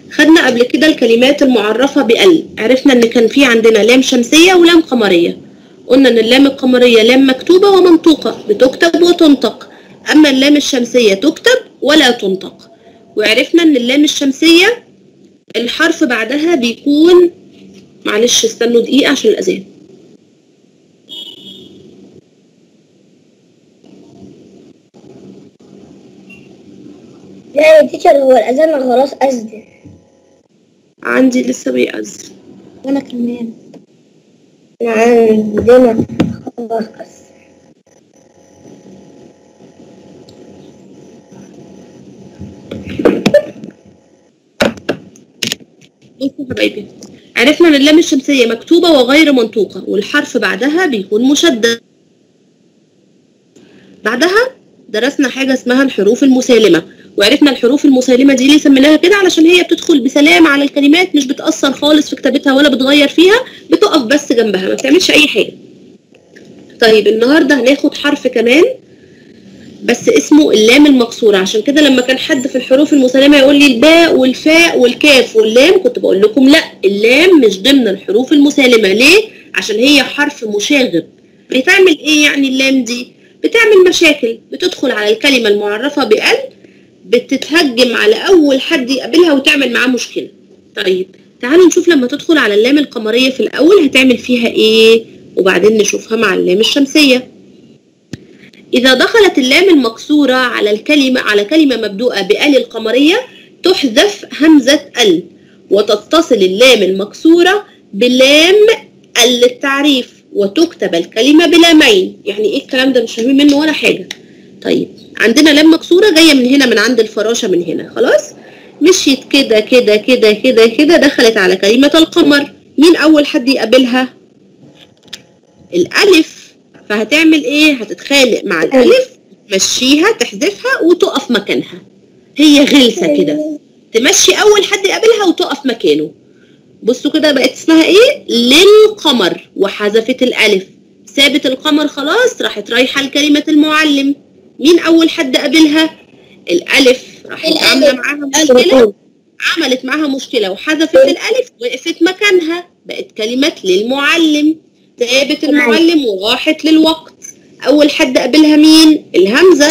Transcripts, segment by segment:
خدنا قبل كده الكلمات المعرفة بأل عرفنا ان كان في عندنا لام شمسية ولام قمرية قلنا ان اللام القمرية لام مكتوبة ومنطوقة بتكتب وتنطق اما اللام الشمسية تكتب ولا تنطق وعرفنا ان اللام الشمسية الحرف بعدها بيكون معلش استنوا دقيقة عشان الأذان لا يا تيشر هو الأذان خلاص أذن عندي لسه بيأذن وأنا كمان عندنا خلاص أذن بصوا يا حبايبي عرفنا ان اللام الشمسية مكتوبة وغير منطوقة والحرف بعدها بيكون مشدد بعدها درسنا حاجة اسمها الحروف المسالمة وعرفنا الحروف المسالمة دي ليه سميناها كده علشان هي بتدخل بسلام على الكلمات مش بتأثر خالص في كتابتها ولا بتغير فيها بتقف بس جنبها ما بتعملش أي حاجة طيب النهاردة هناخد حرف كمان بس اسمه اللام المكسورة عشان كده لما كان حد في الحروف المسلمة يقول لي الباء والفاء والكاف واللام كنت بقول لكم لا اللام مش ضمن الحروف المسالمة ليه؟ عشان هي حرف مشاغب بتعمل ايه يعني اللام دي؟ بتعمل مشاكل بتدخل على الكلمة المعرفة بأل بتتهجم على أول حد يقابلها وتعمل معاه مشكلة طيب تعالوا نشوف لما تدخل على اللام القمرية في الأول هتعمل فيها ايه وبعدين نشوفها مع اللام الشمسية إذا دخلت اللام المكسورة على الكلمة على كلمة مبدوءة بأل القمرية تحذف همزة ال وتتصل اللام المكسورة بلام ال التعريف وتكتب الكلمة بلامين يعني إيه الكلام ده مش فاهمين منه ولا حاجة طيب عندنا لام مكسورة جاية من هنا من عند الفراشة من هنا خلاص مشيت كده كده كده كده كده دخلت على كلمة القمر مين أول حد يقابلها الألف فهتعمل ايه هتتخانق مع الالف تمشيها تحذفها وتقف مكانها هي غلسه كده تمشي اول حد يقابلها وتقف مكانه بصوا كده بقت اسمها ايه للقمر وحذفت الالف سابت القمر خلاص راحت رايحه لكلمه المعلم مين اول حد قابلها الالف راحت عامله معاها مشكله عملت معاها مشكله وحذفت الالف وقفت مكانها بقت كلمه للمعلم سابت المعلم وراحت للوقت اول حد قابلها مين الهمزه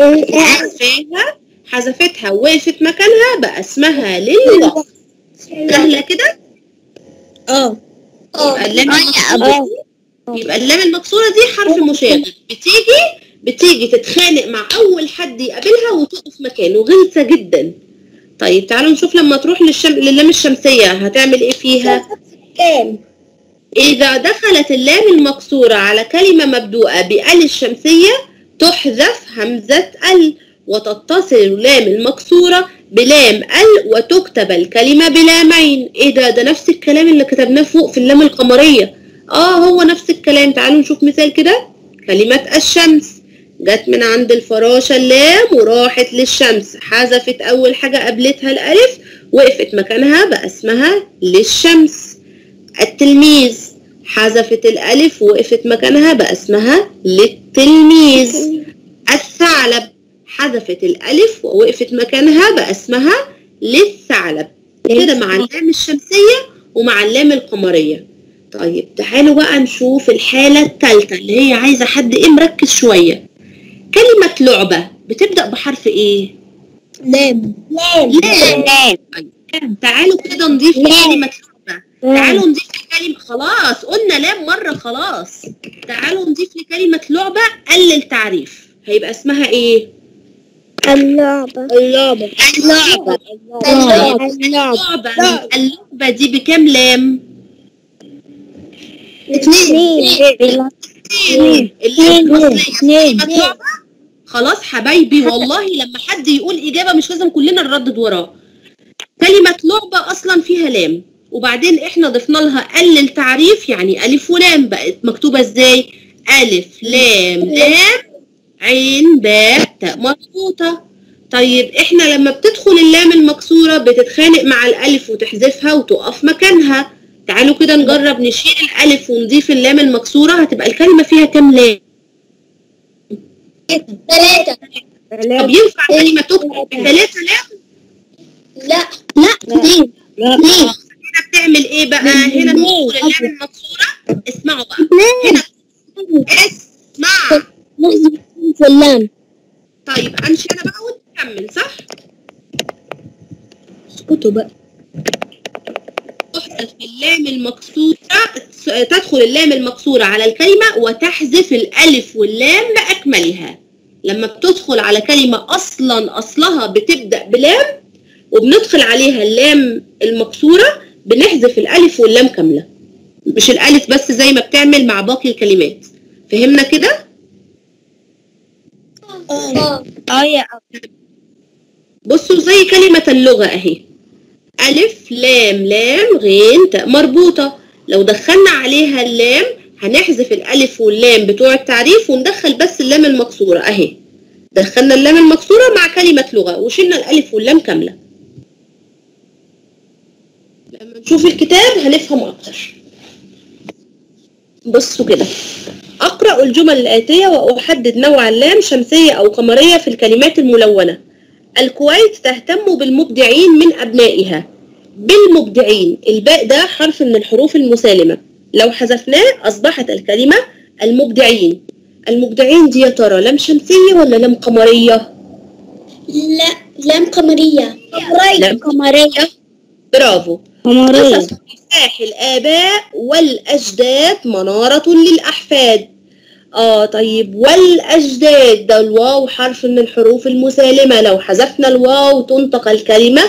حذفاها حذفتها ووقفت مكانها بقى اسمها للوقت سهله كده اه يبقى اللام المكسوره دي يبقى اللام المكسوره دي حرف مشاغب بتيجي بتيجي تتخانق مع اول حد يقابلها وتقف مكانه غلسه جدا طيب تعالوا نشوف لما تروح للشم... للام الشمسيه هتعمل ايه فيها كام إذا دخلت اللام المكسورة على كلمة مبدوءة بأل الشمسية تحذف همزة ال وتتصل اللام المكسورة بلام ال وتكتب الكلمة بلامين إيه ده ده نفس الكلام اللي كتبناه فوق في اللام القمرية آه هو نفس الكلام تعالوا نشوف مثال كده كلمة الشمس جت من عند الفراشة اللام وراحت للشمس حذفت أول حاجة قابلتها الألف وقفت مكانها بقى اسمها للشمس التلميذ حذفت الألف ووقفت مكانها بقى اسمها للتلميذ الثعلب حذفت الألف ووقفت مكانها بقى اسمها للثعلب كده مع اللام الشمسية ومع اللام القمرية طيب تعالوا بقى نشوف الحالة الثالثة اللي هي عايزة حد ايه مركز شوية كلمة لعبة بتبدأ بحرف ايه؟ لام لام لام طيب تعالوا كده نضيف لكلمة لعبة تعالوا نضيف لكلمة خلاص قلنا لام مرة خلاص تعالوا نضيف لكلمة لعبة قلل تعريف هيبقى اسمها ايه؟ اللعبة اللعبة اللعبة اللعبة اللعبة اللعبة دي بكام لام؟ اثنين اللام الأصلية كلمة لعبة خلاص حبايبي والله لما حد يقول إجابة مش لازم كلنا نردد وراه كلمة لعبة أصلا فيها لام وبعدين احنا ضفنا لها قلل تعريف يعني ألف ولام بقت مكتوبة ازاي؟ ألف لام لام عين باء تاء مربوطة طيب احنا لما بتدخل اللام المكسورة بتتخانق مع الألف وتحذفها وتقف مكانها تعالوا كده نجرب نشيل الألف ونضيف اللام المكسورة هتبقى الكلمة فيها كام لام؟ ثلاثة طب ينفع كلمة تكتب بثلاثة لام؟ لا لا اثنين ليه هنا بتعمل ايه بقى هنا بتدخل اللام المكسوره اسمعوا بقى هنا اسمع نحذف في اللام طيب امشي انا بقى وتكمل صح اسكتوا بقى تحذف اللام المكسورة تدخل اللام المكسورة على الكلمة وتحذف الألف واللام بأكملها لما بتدخل على كلمة أصلا أصلها بتبدأ بلام وبندخل عليها اللام المكسورة بنحذف الألف واللام كاملة مش الألف بس زي ما بتعمل مع باقي الكلمات فهمنا كده؟ اه يا بصوا زي كلمة اللغة أهي ألف لام لام غين تاء مربوطة لو دخلنا عليها اللام هنحذف الألف واللام بتوع التعريف وندخل بس اللام المكسورة أهي دخلنا اللام المكسورة مع كلمة لغة وشلنا الألف واللام كاملة لما نشوف الكتاب هنفهم أكتر بصوا كده أقرأ الجمل الآتية وأحدد نوع اللام شمسية أو قمرية في الكلمات الملونة الكويت تهتم بالمبدعين من أبنائها بالمبدعين الباء ده حرف من الحروف المسالمة لو حذفناه أصبحت الكلمة المبدعين المبدعين دي يا ترى لام شمسية ولا لام قمرية؟ لا لام قمرية لام قمرية برافو قمرية قصص مفتاح الآباء والأجداد منارة للأحفاد آه طيب والأجداد ده الواو حرف من الحروف المسالمة لو حذفنا الواو تنطق الكلمة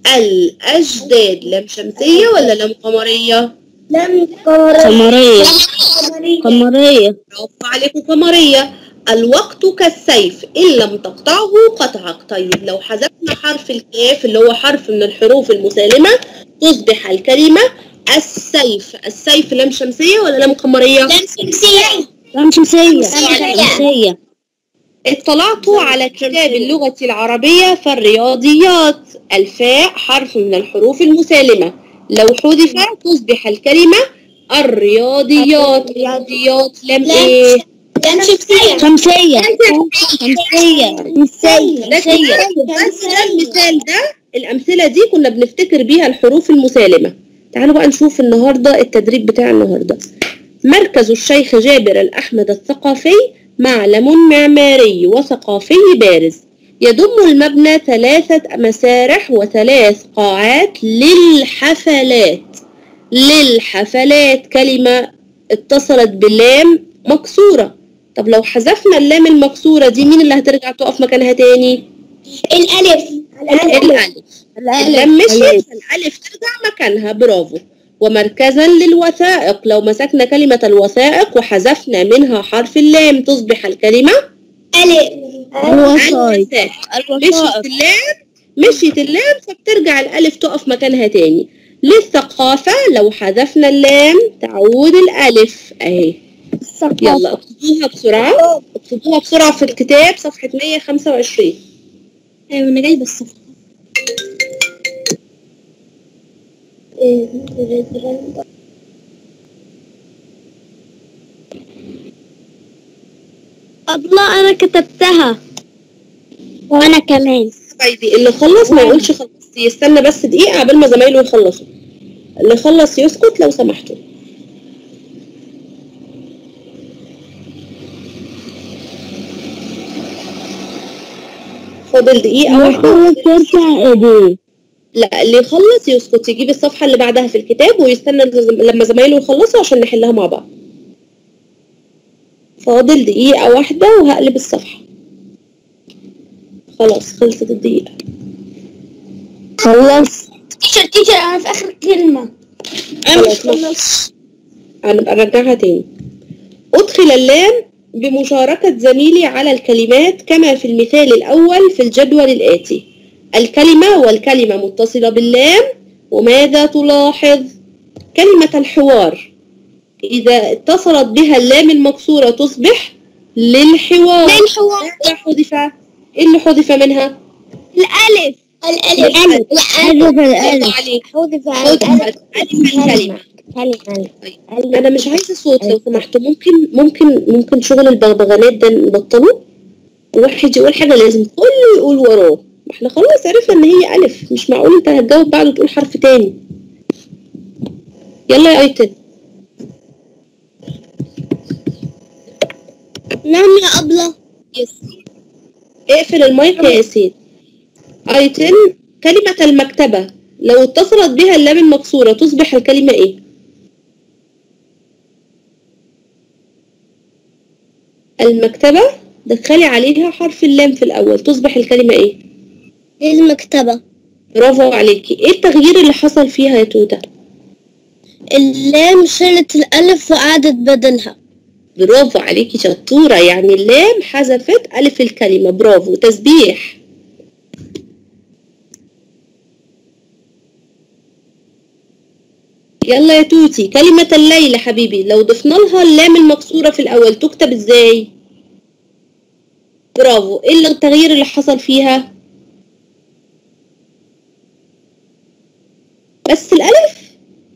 الأجداد لام شمسية ولا لام قمرية؟ لام قمرية قمرية برافو عليكم قمرية الوقت كالسيف إن لم تقطعه قطعك طيب لو حذفنا حرف الكاف اللي هو حرف من الحروف المسالمة تصبح الكلمة السيف السيف لام شمسية ولا لام قمرية؟ لام شمسية لام شمسية شمسية. شمسية اطلعت على كتاب اللغة العربية فالرياضيات الفاء حرف من الحروف المسالمة لو حذف تصبح الكلمة الرياضيات الرياضيات لام لام ايه؟ لام شمسية شمسية شمسية شمسية بس بس ده المثال ده الأمثلة دي كنا بنفتكر بيها الحروف المسالمة تعالوا بقى نشوف النهاردة التدريب بتاع النهاردة مركز الشيخ جابر الأحمد الثقافي معلم معماري وثقافي بارز يضم المبنى ثلاثة مسارح وثلاث قاعات للحفلات للحفلات كلمة اتصلت باللام مكسورة طب لو حذفنا اللام المكسورة دي مين اللي هترجع تقف مكانها تاني؟ الألف الألف اللام مشيت فالألف ترجع مكانها برافو ومركزا للوثائق لو مسكنا كلمة الوثائق وحذفنا منها حرف اللام تصبح الكلمة ألف الوسائط الوثائق مشيت اللام مشيت اللام فبترجع الألف تقف مكانها تاني للثقافة لو حذفنا اللام تعود الألف أهي يلا اكتبوها بسرعة اكتبوها بسرعة في الكتاب صفحة 125 أيوة أنا جايبة الصفحة الله أنا كتبتها وأنا كمان طيب اللي خلص ما يقولش خلصت يستنى بس دقيقة قبل ما زمايله يخلصوا اللي خلص يسكت لو سمحتوا فاضل دقيقة واحدة ترجع ايديه لا اللي يخلص يسكت يجيب الصفحة اللي بعدها في الكتاب ويستنى لما زمايله يخلصوا عشان نحلها مع بعض فاضل دقيقة واحدة وهقلب الصفحة خلاص خلصت الدقيقة خلص تيشر تيشر أنا في آخر كلمة أنا مش خلاص. خلص هنبقى نرجعها تاني أدخل اللام بمشاركة زميلي على الكلمات كما في المثال الأول في الجدول الآتي الكلمة والكلمة متصلة باللام وماذا تلاحظ كلمة الحوار إذا اتصلت بها اللام المكسورة تصبح للحوار للحوار. ماذا حذف إيه اللي حذف منها؟ الألف الألف الألف. حذف الألف عليك حذف حذفت ألف الكلمة كلمة انا مش عايزه صوت لو سمحتوا ممكن ممكن ممكن شغل البغبغانات ده نبطله واحد يقول حاجه لازم كله يقول وراه ما احنا خلاص عرفنا ان هي الف مش معقول انت هتجاوب بعد وتقول حرف تاني يلا يا ايتن نعم يا أبلة اقفل المايك يا ياسين ايتن كلمة المكتبة لو اتصلت بها اللام المكسورة تصبح الكلمة ايه؟ المكتبة دخلي عليها حرف اللام في الأول تصبح الكلمة ايه؟ المكتبة برافو عليكي ايه التغيير اللي حصل فيها يا توتة؟ اللام شالت الألف وقعدت بدلها برافو عليكي شطورة يعني اللام حذفت ألف الكلمة برافو تسبيح يلا يا توتي كلمة الليل يا حبيبي لو ضفنا لها اللام المكسورة في الأول تكتب ازاي؟ برافو ايه اللي- التغيير اللي حصل فيها؟ بس الألف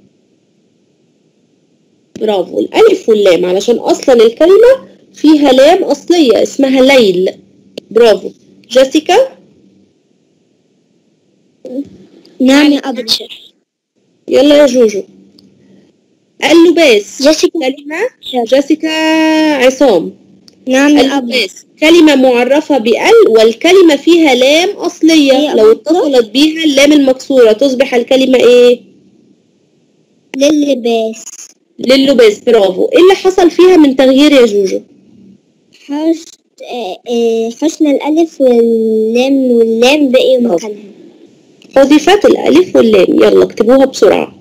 برافو الألف واللام علشان أصلا الكلمة فيها لام أصلية اسمها ليل برافو جيسيكا نعم يا أبلة يلا يا جوجو اللباس جيسيكا كلمة جيسيكا عصام نعم يا أبلة اللباس كلمة معرفة بأل والكلمة فيها لام أصلية هي لو أبلة. اتصلت بيها اللام المكسورة تصبح الكلمة إيه؟ للباس للباس برافو إيه اللي حصل فيها من تغيير يا جوجو؟ حش آه، آه، حسن الألف واللام واللام بقي مكانها حذفت الألف واللام يلا اكتبوها بسرعة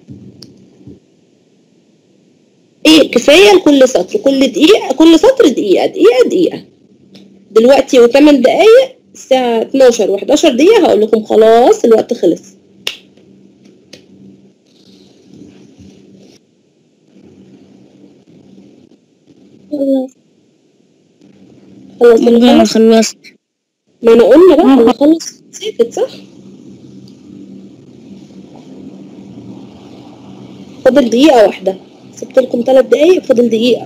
ايه كفاية لكل سطر كل دقيقة كل سطر دقيقة دقيقة دقيقة دلوقتي وثمان دقايق الساعة 12 و11 دقيقة هقول لكم خلاص الوقت خلص خلاص انا خلص خلصت ما انا قلنا بقى انا خلص ساكت صح فاضل دقيقة واحدة سبت لكم ثلاث دقايق فاضل دقيقة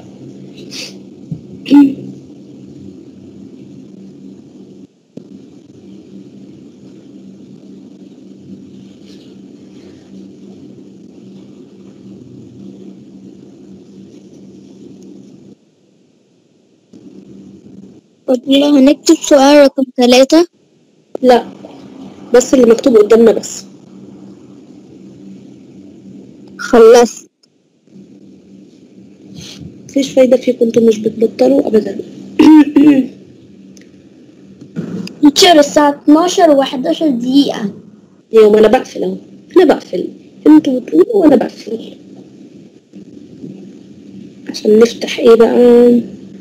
والله هنكتب سؤال رقم ثلاثة لا بس اللي مكتوب قدامنا بس خلصت مفيش فايدة فيكم انتوا مش بتبطلوا ابدا تيتشر الساعة 12 و11 دقيقة يوم انا بقفل اهو انا بقفل انتوا بتقولوا وانا بقفل عشان نفتح ايه بقى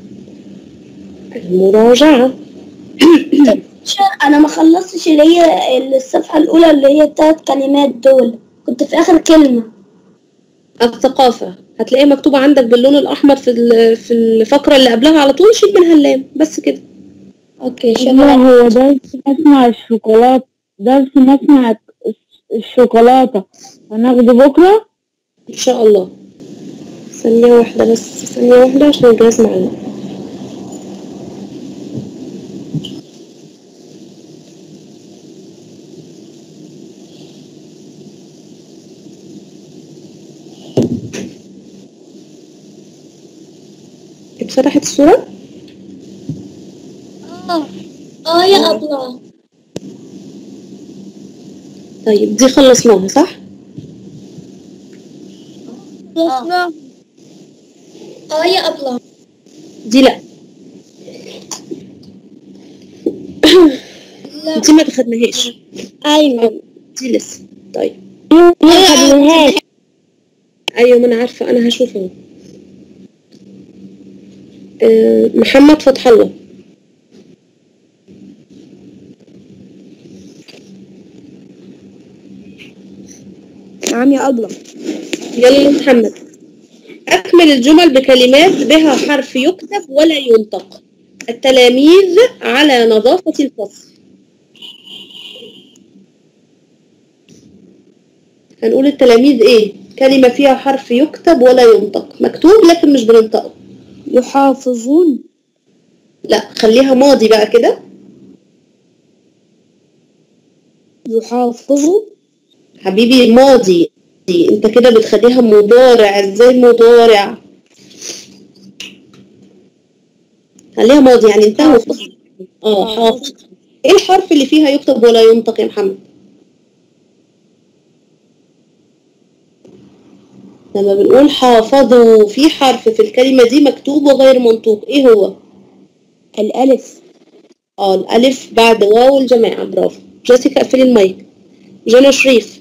المراجعة تيتشر أنا ما خلصتش اللي هي الصفحة الأولى اللي هي التلات كلمات دول كنت في آخر كلمة الثقافة هتلاقيها مكتوبة عندك باللون الأحمر في ال- في الفقرة اللي قبلها على طول شيل منها اللام بس كده أوكي والله شكرا هو درس مصنع الشوكولاتة درس مصنع الشوكولاتة هناخده بكرة إن شاء الله ثانية واحدة بس ثانية واحدة عشان الجهاز معلق اتفتحت الصورة؟ اه يا أبلة طيب دي خلصناها صح؟ اه اه يا أبلة دي لأ دي ما تاخدناهاش أيوة دي لسه طيب ما خدناهاش ايوه ما انا عارفه انا هشوف اهو آه، محمد فتح الله نعم يا أبلة يلا يا محمد اكمل الجمل بكلمات بها حرف يكتب ولا ينطق التلاميذ على نظافة الفصل هنقول التلاميذ ايه كلمة فيها حرف يكتب ولا ينطق مكتوب لكن مش بننطقه يحافظون لا خليها ماضي بقى كده يحافظوا حبيبي ماضي انت كده بتخليها مضارع ازاي مضارع خليها ماضي يعني انتهى وخلص. اه حافظ ايه الحرف اللي فيها يكتب ولا ينطق يا محمد لما بنقول حافظوا في حرف في الكلمة دي مكتوب وغير منطوق ايه هو الألف اه الألف بعد واو الجماعة برافو جيسيكا قفلي المايك جنى شريف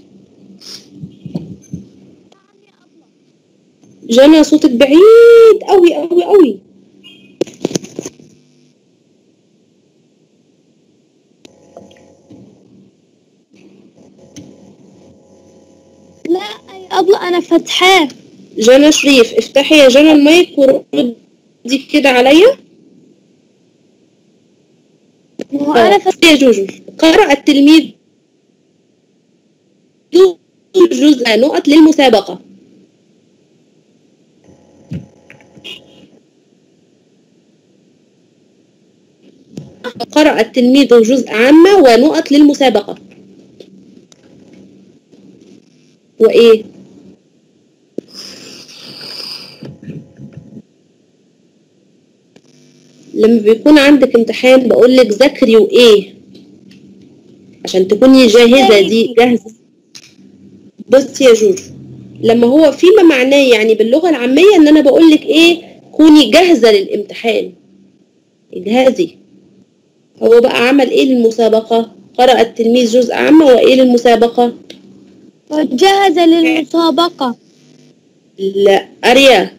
جنى صوتك بعيد قوي قوي قوي لا يا أبلة أنا فتحاه جنى شريف افتحي يا جنى المايك وردي كده عليا هو أنا فتحاه يا جوجو قرأ التلميذ جزء نقط للمسابقة قرأ التلميذ جزء عامة ونقط للمسابقة وإيه؟ لما بيكون عندك امتحان بقولك ذاكري وإيه عشان تكوني جاهزة دي جاهزة بصي يا جوجو لما هو فيما معناه يعني باللغة العامية ان انا بقولك ايه كوني جاهزة للامتحان اجهزي هو بقى عمل ايه للمسابقة قرأ التلميذ جزء عامة وايه للمسابقة جاهزة للمسابقة لا اريا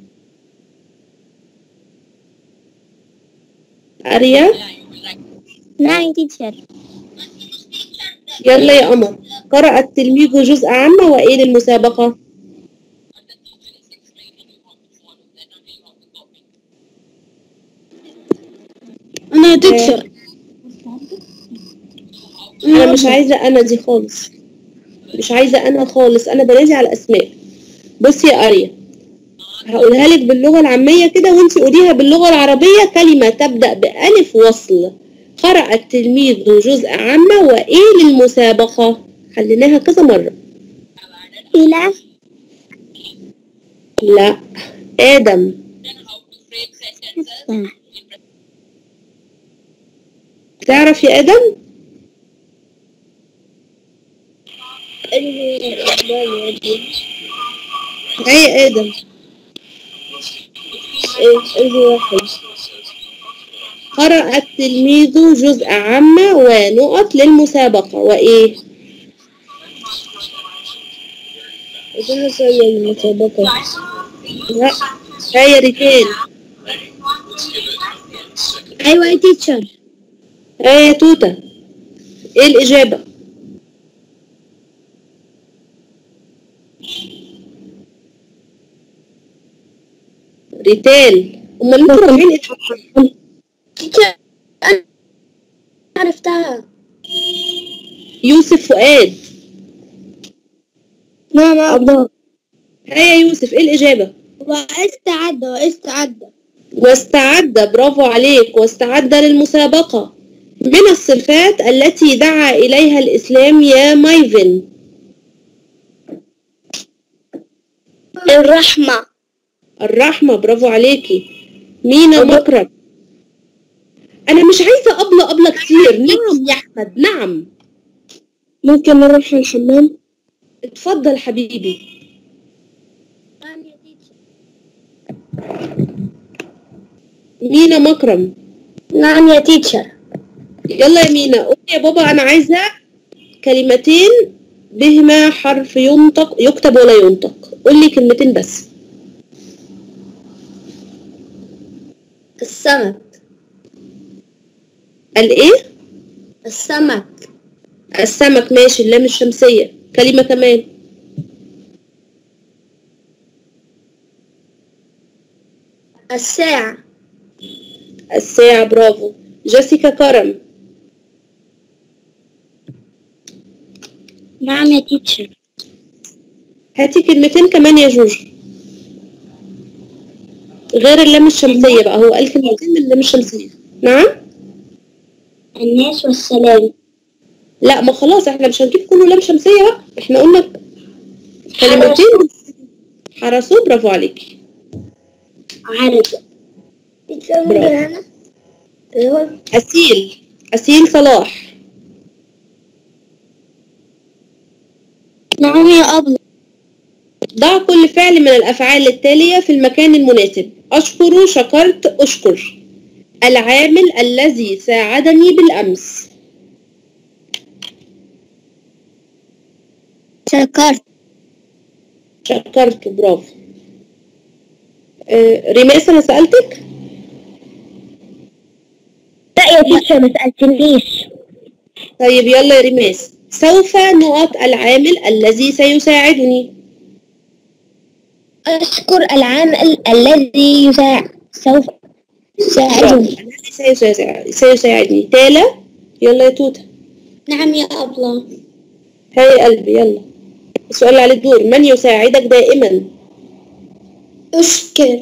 اريا نعم تيتشر يلا يا قمر قرأ التلميذ جزء عامة وايه للمسابقة أنا يا تيتشر انا مش عايزة انا دي خالص مش عايزة انا خالص انا بنادي على الاسماء بصي يا اريا هقولها لك باللغة العامية كده وانت قوليها باللغة العربية كلمة تبدأ بألف وصل قرأ التلميذ جزء عامة وإيه للمسابقة خليناها كذا مرة إلى لا آدم تعرف يا آدم هاي يا آدم ايه ايه واحد قرأ التلميذ جزء عامة ونقط للمسابقة وإيه؟ جاهزة للمسابقة لا هاي ريتين أيوة يا تيتشر هاي يا توتة ايه الإجابة؟ ريتال امال انتوا رايحين ايه تيتشر أنا عرفتها يوسف فؤاد نعم يا أبلة هاي يا يوسف ايه الإجابة؟ واستعد واستعد واستعد برافو عليك واستعد للمسابقة من الصفات التي دعا إليها الإسلام يا مايفن الرحمة الرحمة برافو عليكي مينا مكرم أنا مش عايزة أبلة أبلة كتير نعم يا أحمد نعم ممكن نروح الحمام اتفضل حبيبي مينا مكرم نعم يا تيتشر يلا يا مينا قولي يا بابا أنا عايزة كلمتين بهما حرف ينطق يكتب ولا ينطق قولي كلمتين بس السمك قال إيه؟ السمك السمك ماشي اللام الشمسية كلمة كمان الساعة الساعة برافو جيسيكا كرم نعم يا تيتشر هاتي كلمتين كمان يا جوجو غير اللام الشمسية بقى هو قال كلمتين من اللام الشمسية نعم الناس والسلام لا ما خلاص احنا مش هنجيب كله لام شمسية بقى احنا قلنا كلمتين حرسوه برافو عليكي عارف بتسمي هنا ايوه أسيل أسيل صلاح نعم يا أبلة ضع كل فعل من الأفعال التالية في المكان المناسب أشكر شكرت أشكر العامل الذي ساعدني بالأمس شكرت شكرت برافو آه، ريماس أنا سألتك لا يا تيتشر ما سألتنيش طيب يلا يا ريماس سوف نقط العامل الذي سيساعدني أشكر العامل الذي يساعد سوف يساعدني الذي سيساعد- سيساعدني تالا يلا يا توتة نعم يا أبلة هاي يا قلبي يلا السؤال اللي عليه الدور من يساعدك دائما أشكر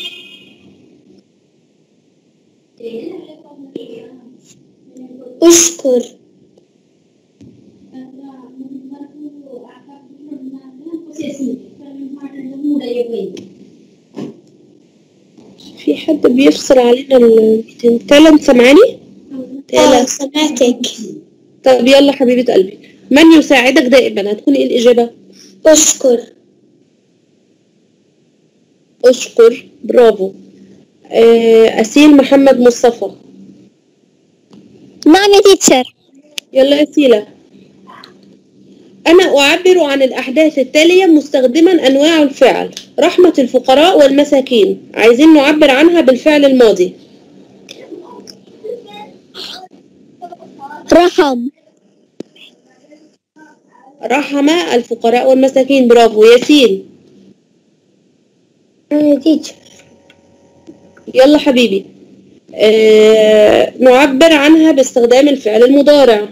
أشكر في حد بيفصل علينا الميتين تالا انت سامعاني تالا آه سمعتك طب يلا حبيبة قلبي من يساعدك دائما هتكون ايه الإجابة أشكر أشكر برافو آه، أسيل محمد مصطفى نعم يا تيتشر يلا يا سيلا أنا أعبر عن الأحداث التالية مستخدما أنواع الفعل رحمة الفقراء والمساكين عايزين نعبر عنها بالفعل الماضي رحم رحم الفقراء والمساكين برافو ياسين يا تيتشر يلا حبيبي آه نعبر عنها باستخدام الفعل المضارع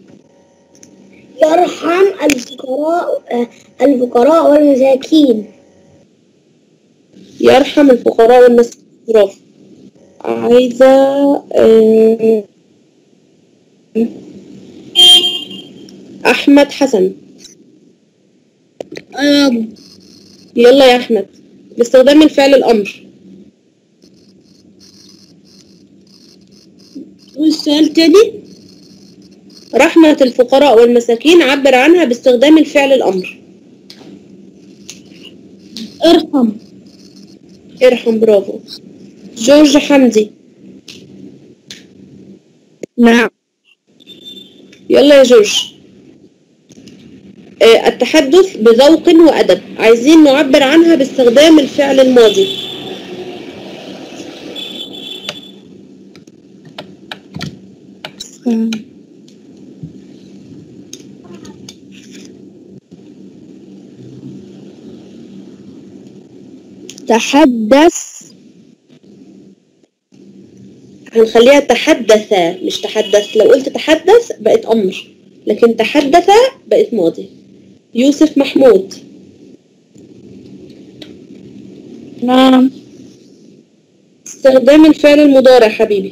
يرحم الفقراء آه، الفقراء والمساكين يرحم الفقراء والمساكين برافو عايزة آه أحمد حسن يلا يا أحمد باستخدام الفعل الأمر والسؤال تاني رحمة الفقراء والمساكين عبر عنها باستخدام الفعل الأمر ارحم ارحم برافو جورج حمدي نعم يلا يا جورج آه، التحدث بذوق وأدب عايزين نعبر عنها باستخدام الفعل الماضي تحدث هنخليها تحدث مش تحدث لو قلت تحدث بقت أمر لكن تحدث بقت ماضي يوسف محمود نعم استخدام الفعل المضارع حبيبي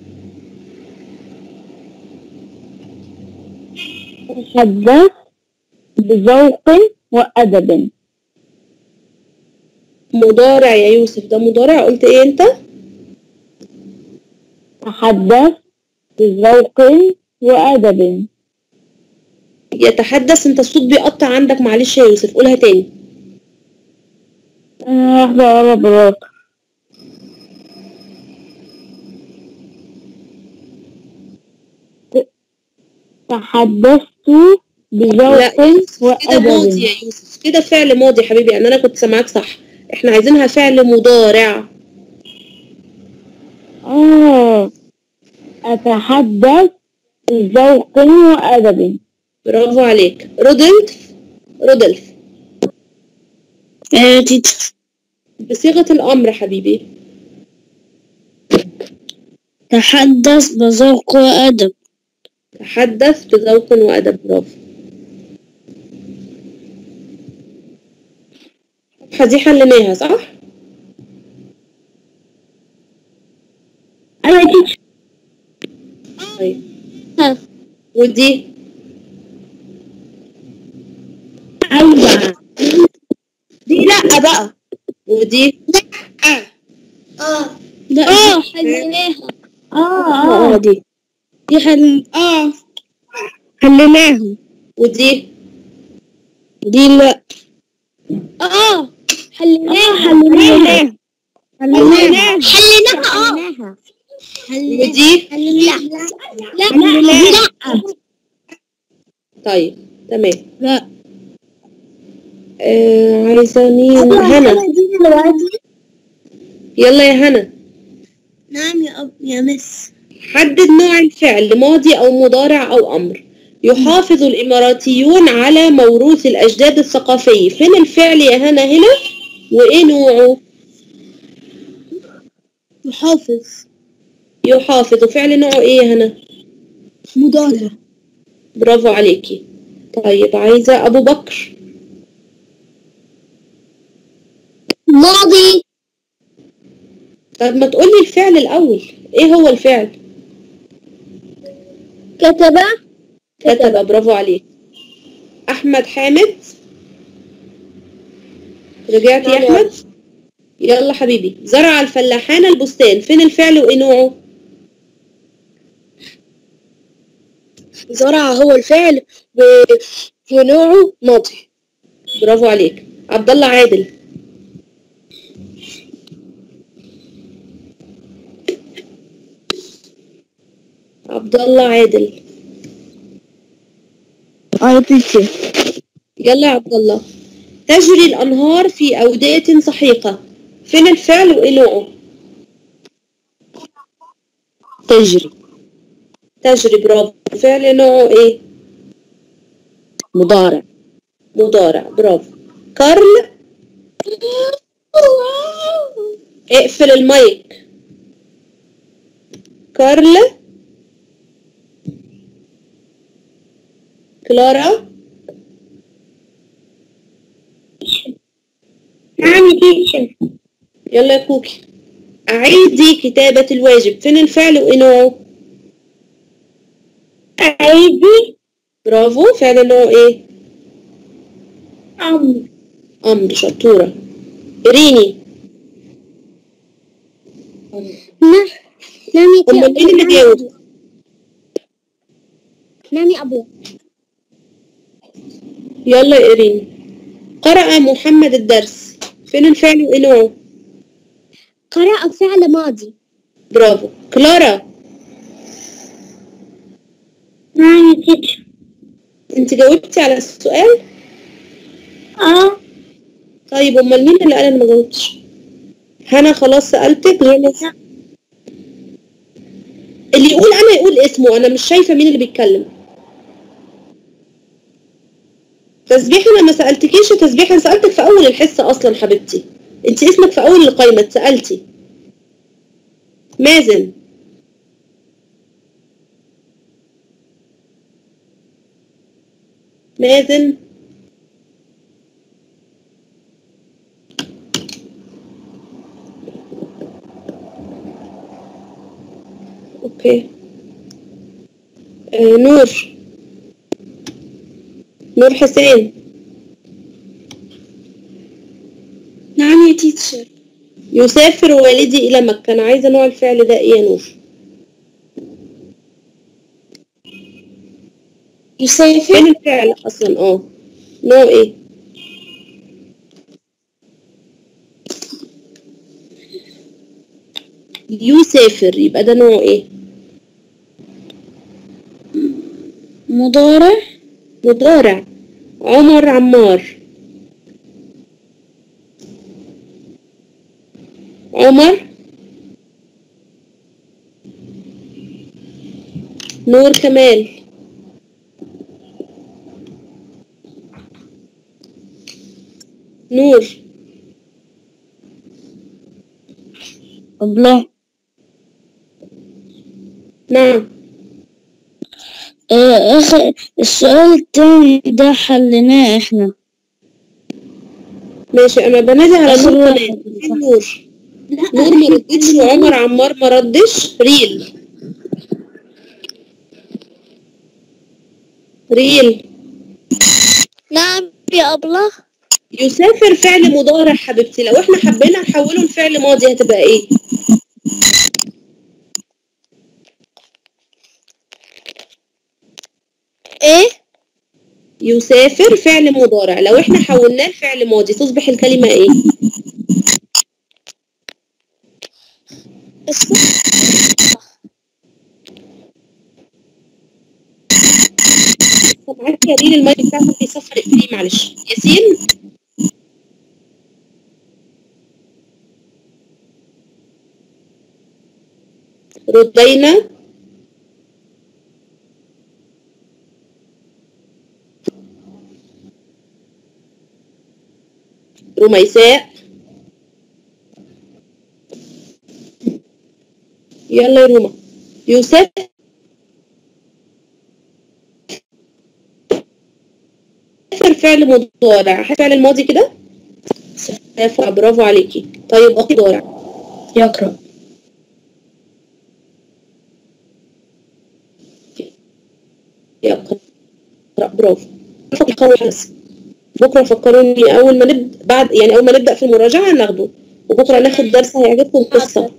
تحدث بذوق وأدب مضارع يا يوسف ده مضارع قلت ايه انت تحدث بذوق وأدب يتحدث انت الصوت بيقطع عندك معلش يا يوسف قولها تاني أنا واحدة على براك تحدثت بذوق لا كده ماضي وأدب يا يوسف كده فعل ماضي يا حبيبي يعني انا كنت سامعاك صح احنا عايزينها فعل مضارع آه أتحدث بذوق وأدب برافو عليك رودلف رودلف آه تيتشر بصيغة الأمر حبيبي تحدث بذوق وأدب تحدث بذوق وأدب برافو الصفحة دي حليناها صح؟ أيوة تيتشر طيب ها. ودي لا بقى ودي اه لا اه حليناها اه اه دي دي حل اه حليناهم ودي دي لا اه حليناها حليناها حليناها حليناها اه ودي لا لا حليناها طيب تمام لا آه عايزة مين هنا دلوقتي يلا يا هنا نعم يا أب يا مس حدد نوع الفعل ماضي أو مضارع أو أمر يحافظ الإماراتيون على موروث الأجداد الثقافي فين الفعل يا هنا هنا وإيه نوعه يحافظ يحافظ فعل نوعه إيه يا هنا مضارع برافو عليكي طيب عايزة أبو بكر ماضي طب ما تقولي الفعل الأول إيه هو الفعل كتب كتب برافو عليك أحمد حامد رجعت يا نعم. أحمد يلا حبيبي زرع الفلاحان البستان فين الفعل وإيه نوعه زرع هو الفعل و- ونوعه ماضي برافو عليك عبد الله عادل عبد الله عادل اه تيجي يلا يا عبد الله تجري الأنهار في أودية سحيقة فين الفعل وإيه نوعه تجري تجري برافو فعل نوعه إيه مضارع مضارع برافو كارل اقفل المايك كارل كلارا نعم يا تيتشر يلا يا كوكي أعيدي كتابة الواجب فين الفعل وإيه نوعه عيدي برافو فعل نوعه إيه أمر أمر شطورة إريني نعم يا أمال مين اللي جاوب نعم يا أبو يلا يا إريني قرأ محمد الدرس فين الفعل وإيه نوعه قرأ فعل ماضي برافو كلارا نعم يا تيتشر انت جاوبتي على السؤال اه طيب امال مين اللي قال انا ما جاوبتش هنا خلاص سالتك جونس اللي يقول انا يقول اسمه انا مش شايفه مين اللي بيتكلم تسبيح انا ما سالتكيش تسبيح انا سالتك في اول الحصه اصلا حبيبتي انت اسمك في اول القايمه اتسالتي مازن مازن اوكي آه نور نور حسين نعم يا تيتشر يسافر والدي إلى مكة أنا عايزة نوع الفعل ده إيه يا نور يسافر فين الفعل أصلا اه نوع إيه يسافر يبقى ده نوع إيه مضارع مضارع عمر عمار عمر نور كمال نور الله نعم آه آخر السؤال التاني ده حليناه احنا ماشي انا بنادي على آخر نور واحد. كمان فين نور نور ما ردتش وعمر عمار ما ردش ريل ريل نعم يا أبله يسافر فعل مضارع حبيبتي لو احنا حبينا نحوله لفعل ماضي هتبقى ايه ايه يسافر فعل مضارع لو احنا حولناه لفعل ماضي تصبح الكلمة ايه معاك يا ريل المايك بتاعك بيصفر اقفليه معلش ياسين ردينا رميساء يلا يا روما يوسف صفر فعل مضارع فعل الماضي كده صفر برافو عليكي طيب أخي مضارع يقرأ يقرأ برافو فكروا بس بكرة فكروني أول ما نبدأ بعد يعني أول ما نبدأ في المراجعة هناخده وبكرة ناخد درس هيعجبكم قصة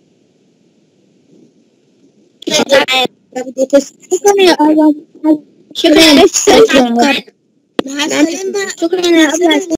تاخدوا قصة شكرا يا أبا شكرا شكرا مع السلامة شكرا يا أبا